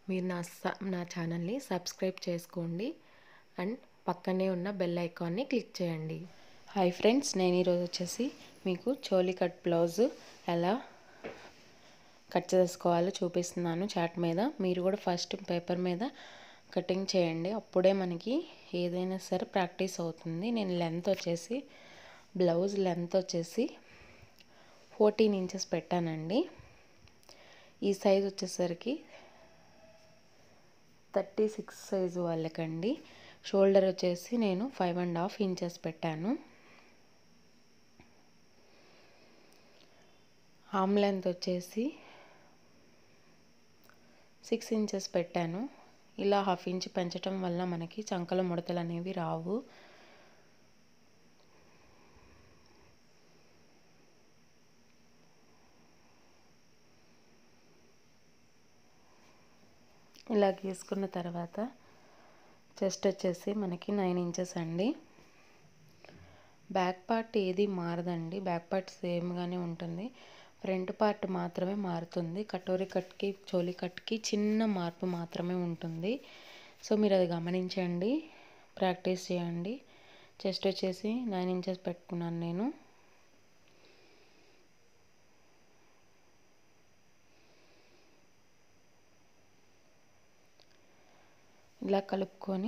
మీరు నా స- నా ఛానల్ని సబ్స్క్రైబ్ చేసుకోండి అండ్ పక్కనే ఉన్న బెల్ ఐకాన్ని క్లిక్ చేయండి హాయ్ ఫ్రెండ్స్ నేను ఈరోజు వచ్చేసి మీకు చోలీ కట్ బ్లౌజ్ ఎలా కట్ చేసుకోవాలో చూపిస్తున్నాను చాట్ మీద మీరు కూడా ఫస్ట్ పేపర్ మీద కటింగ్ చేయండి అప్పుడే మనకి ఏదైనా సరే ప్రాక్టీస్ అవుతుంది నేను లెంత్ వచ్చేసి బ్లౌజ్ లెంత్ వచ్చేసి ఫోర్టీన్ ఇంచెస్ పెట్టానండి ఈ సైజ్ వచ్చేసరికి థర్టీ సిక్స్ సైజు వాళ్ళకండి షోల్డర్ వచ్చేసి నేను ఫైవ్ అండ్ హాఫ్ ఇంచెస్ పెట్టాను ఆమ్ లెంత్ వచ్చేసి సిక్స్ ఇంచెస్ పెట్టాను ఇలా హాఫ్ ఇంచ్ పెంచడం వల్ల మనకి చంకల ముడతలు అనేవి రావు ఇలా గీసుకున్న తర్వాత చెస్ట్ వచ్చేసి మనకి నైన్ ఇంచెస్ అండి బ్యాక్ పార్ట్ ఏది మారదండి బ్యాక్ పార్ట్ సేమ్గానే ఉంటుంది ఫ్రంట్ పార్ట్ మాత్రమే మారుతుంది కటోరీ కట్కి చోలీ కట్కి చిన్న మార్పు మాత్రమే ఉంటుంది సో మీరు అది గమనించండి ప్రాక్టీస్ చేయండి చెస్ట్ వచ్చేసి నైన్ ఇంచెస్ పెట్టుకున్నాను నేను ఇలా కలుపుకొని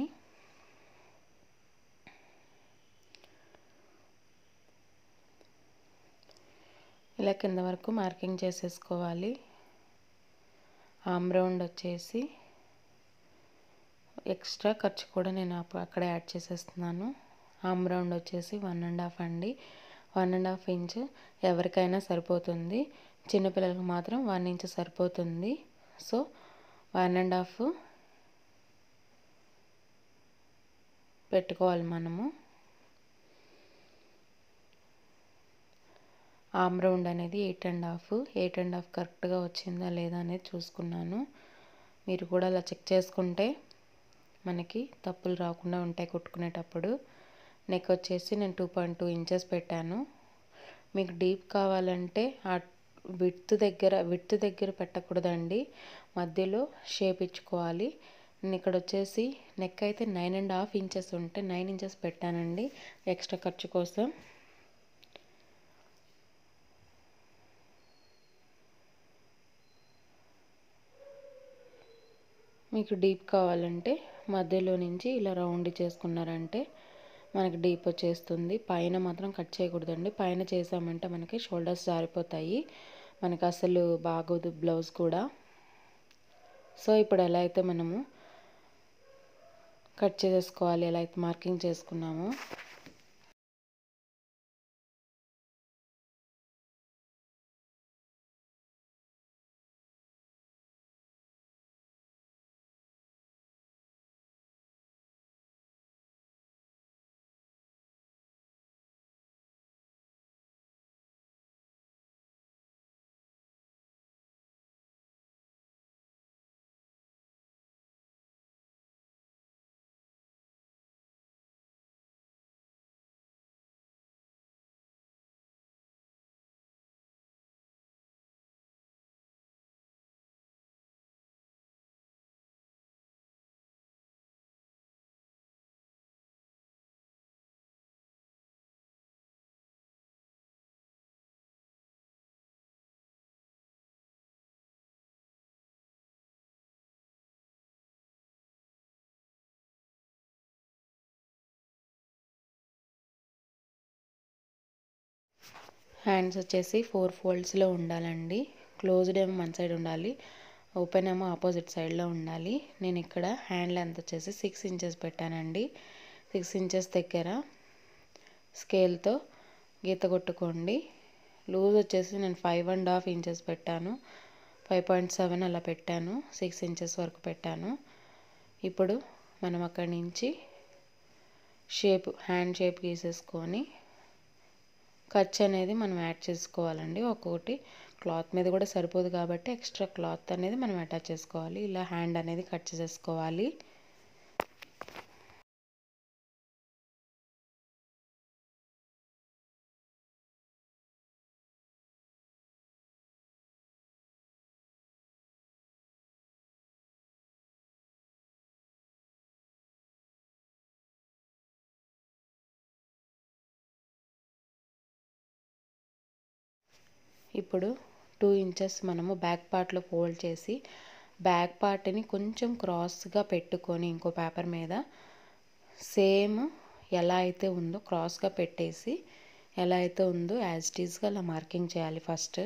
ఇలా కింద వరకు మార్కింగ్ చేసేసుకోవాలి ఆమ్ రౌండ్ వచ్చేసి ఎక్స్ట్రా ఖర్చు కూడా నేను అక్కడ యాడ్ చేసేస్తున్నాను ఆమ్ రౌండ్ వచ్చేసి వన్ అండ్ హాఫ్ అండి వన్ అండ్ హాఫ్ ఇంచ్ ఎవరికైనా సరిపోతుంది చిన్నపిల్లలకు మాత్రం వన్ ఇంచ్ సరిపోతుంది సో వన్ అండ్ హాఫ్ పెట్టుకోవాలి మనము ఆమ్ రౌండ్ అనేది eight and half eight and half కరెక్ట్గా వచ్చిందా లేదా అనేది చూసుకున్నాను మీరు కూడా అలా చెక్ చేసుకుంటే మనకి తప్పులు రాకుండా ఉంటాయి కుట్టుకునేటప్పుడు నెక్ వచ్చేసి నేను టూ పాయింట్ టూ ఇంచెస్ పెట్టాను మీకు డీప్ కావాలంటే ఆ విడ్త్ దగ్గర విడ్త్ దగ్గర పెట్టకూడదండి మధ్యలో షేప్ ఇచ్చుకోవాలి నేను ఇక్కడ వచ్చేసి నెక్ అయితే నైన్ అండ్ హాఫ్ ఇంచెస్ ఉంటే నైన్ ఇంచెస్ పెట్టానండి ఎక్స్ట్రా ఖర్చు కోసం మీకు డీప్ కావాలంటే మధ్యలో నుంచి ఇలా రౌండ్ చేసుకున్నారంటే మనకి డీప్ వచ్చేస్తుంది పైన మాత్రం కట్ చేయకూడదండి పైన చేసామంటే మనకి షోల్డర్స్ జారిపోతాయి మనకి అసలు బాగోదు బ్లౌజ్ కూడా సో ఇప్పుడు ఎలా అయితే మనము కట్ చేసేసుకోవాలి ఎలా అయితే మార్కింగ్ చేసుకున్నామో హ్యాండ్స్ వచ్చేసి ఫోర్ ఫోల్డ్స్లో ఉండాలండి క్లోజ్డ్ ఏమో మన సైడ్ ఉండాలి ఓపెన్ ఏమో ఆపోజిట్ సైడ్లో ఉండాలి నేను ఇక్కడ హ్యాండ్ లెంత్ వచ్చేసి సిక్స్ ఇంచెస్ పెట్టానండి సిక్స్ ఇంచెస్ దగ్గర స్కేల్తో గీత కొట్టుకోండి లూజ్ వచ్చేసి నేను ఫైవ్ అండ్ హాఫ్ ఇంచెస్ పెట్టాను ఫైవ్ పాయింట్ సెవెన్ అలా పెట్టాను సిక్స్ ఇంచెస్ వరకు పెట్టాను ఇప్పుడు మనం అక్కడి నుంచి షేప్ హ్యాండ్ షేప్ గీసేసుకొని ఖర్చు అనేది మనం యాడ్ చేసుకోవాలండి ఒక్కొక్కటి క్లాత్ మీద కూడా సరిపోదు కాబట్టి ఎక్స్ట్రా క్లాత్ అనేది మనం అటాచ్ చేసుకోవాలి ఇలా హ్యాండ్ అనేది కట్ చేసేసుకోవాలి ఇప్పుడు టూ ఇంచెస్ మనము బ్యాక్ పార్ట్లో ఫోల్డ్ చేసి బ్యాక్ పార్ట్ని కొంచెం క్రాస్గా పెట్టుకొని ఇంకో పేపర్ మీద సేమ్ ఎలా అయితే ఉందో క్రాస్గా పెట్టేసి ఎలా అయితే ఉందో యాజ్ టీజ్గా అలా మార్కింగ్ చేయాలి ఫస్ట్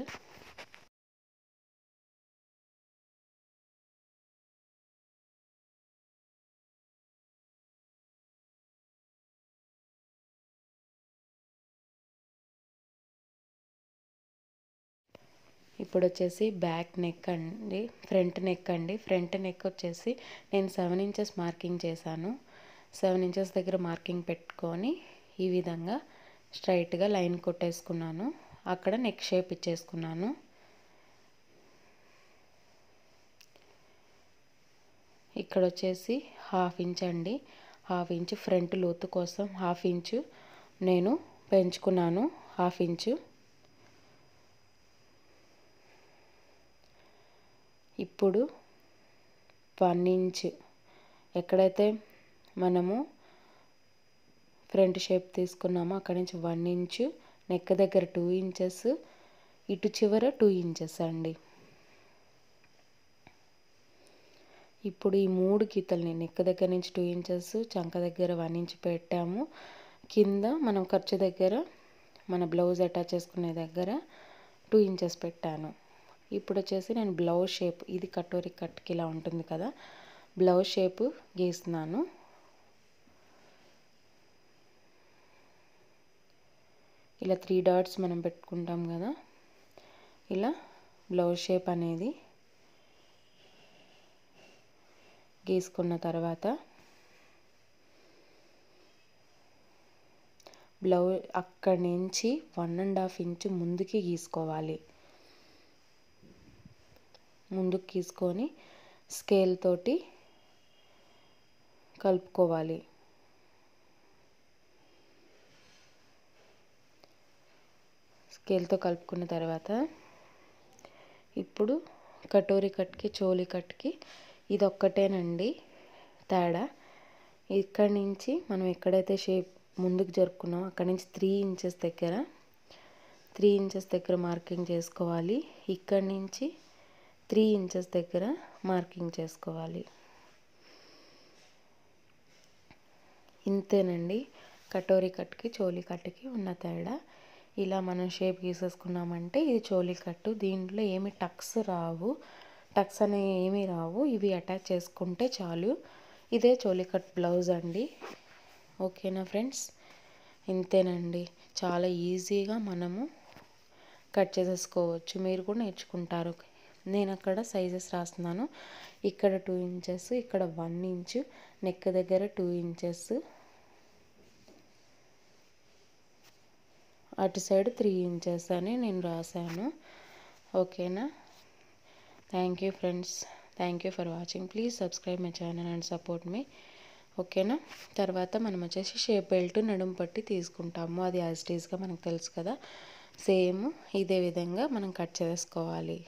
ఇప్పుడు వచ్చేసి బ్యాక్ నెక్ అండి ఫ్రంట్ నెక్ అండి ఫ్రంట్ నెక్ వచ్చేసి నేను సెవెన్ ఇంచెస్ మార్కింగ్ చేశాను సెవెన్ ఇంచెస్ దగ్గర మార్కింగ్ పెట్టుకొని ఈ విధంగా స్ట్రైట్గా లైన్ కొట్టేసుకున్నాను అక్కడ నెక్ షేప్ ఇచ్చేసుకున్నాను ఇక్కడ వచ్చేసి హాఫ్ ఇంచ్ అండి హాఫ్ ఇంచ్ ఫ్రంట్ లోతు కోసం హాఫ్ ఇంచు నేను పెంచుకున్నాను హాఫ్ ఇంచు ఇప్పుడు వన్ ఇంచ్ ఎక్కడైతే మనము ఫ్రంట్ షేప్ తీసుకున్నామో అక్కడి నుంచి వన్ ఇంచు నెక్ దగ్గర టూ ఇంచెస్ ఇటు చివర టూ ఇంచెస్ అండి ఇప్పుడు ఈ మూడు గీతల్ని నెక్ దగ్గర నుంచి టూ ఇంచెస్ చంక దగ్గర వన్ ఇంచ్ పెట్టాము కింద మనం ఖర్చు దగ్గర మన బ్లౌజ్ అటాచ్ చేసుకునే దగ్గర టూ ఇంచెస్ పెట్టాను ఇప్పుడు వచ్చేసి నేను బ్లౌజ్ షేప్ ఇది కటోరీ కట్కి ఇలా ఉంటుంది కదా బ్లౌజ్ షేప్ గీస్తున్నాను ఇలా త్రీ డాట్స్ మనం పెట్టుకుంటాం కదా ఇలా బ్లౌజ్ షేప్ అనేది గీసుకున్న తర్వాత బ్లౌజ్ అక్కడి నుంచి వన్ అండ్ హాఫ్ ఇంచ్ ముందుకి గీసుకోవాలి ముందుకు గీసుకొని స్కేల్ తోటి కలుపుకోవాలి స్కేల్తో కలుపుకున్న తర్వాత ఇప్పుడు కటోరీ కట్కి చోలీ కట్కి ఇది ఒక్కటేనండి తేడా ఇక్కడి నుంచి మనం ఎక్కడైతే షేప్ ముందుకు జరుపుకున్నామో అక్కడి నుంచి త్రీ ఇంచెస్ దగ్గర త్రీ ఇంచెస్ దగ్గర మార్కింగ్ చేసుకోవాలి ఇక్కడి నుంచి త్రీ ఇంచెస్ దగ్గర మార్కింగ్ చేసుకోవాలి ఇంతేనండి కటోరీ కట్కి చోలీ కట్కి ఉన్న తేడా ఇలా మనం షేప్ గీసేసుకున్నామంటే ఇది చోలీ కట్టు దీంట్లో ఏమి టక్స్ రావు టక్స్ అనేవి ఏమీ రావు ఇవి అటాచ్ చేసుకుంటే చాలు ఇదే చోలీ కట్ బ్లౌజ్ అండి ఓకేనా ఫ్రెండ్స్ ఇంతేనండి చాలా ఈజీగా మనము కట్ చేసేసుకోవచ్చు మీరు కూడా నేర్చుకుంటారు నేను అక్కడ సైజెస్ రాస్తున్నాను ఇక్కడ టూ ఇంచెస్ ఇక్కడ వన్ ఇంచ్ నెక్ దగ్గర టూ ఇంచెస్ అటు సైడ్ త్రీ ఇంచెస్ అని నేను రాశాను ఓకేనా thank you friends thank you for watching please subscribe my channel and support మీ ఓకేనా తర్వాత మనం వచ్చేసి షేప్ బెల్ట్ నడుము పట్టి తీసుకుంటాము అది యాజ్ టీజ్గా మనకు తెలుసు కదా సేమ్ ఇదే విధంగా మనం కట్ చేసుకోవాలి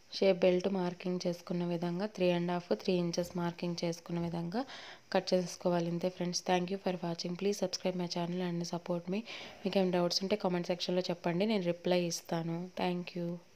షేప్ బెల్ట్ మార్కింగ్ చేసుకున్న విధంగా three and half three inches marking చేసుకున్న విధంగా కట్ చేసుకోవాలి అంతే friends thank you for watching please subscribe my channel and support మీ మీకు ఏమైనా డౌట్స్ ఉంటే కామెంట్ సెక్షన్లో చెప్పండి నేను రిప్లై ఇస్తాను థ్యాంక్ యూ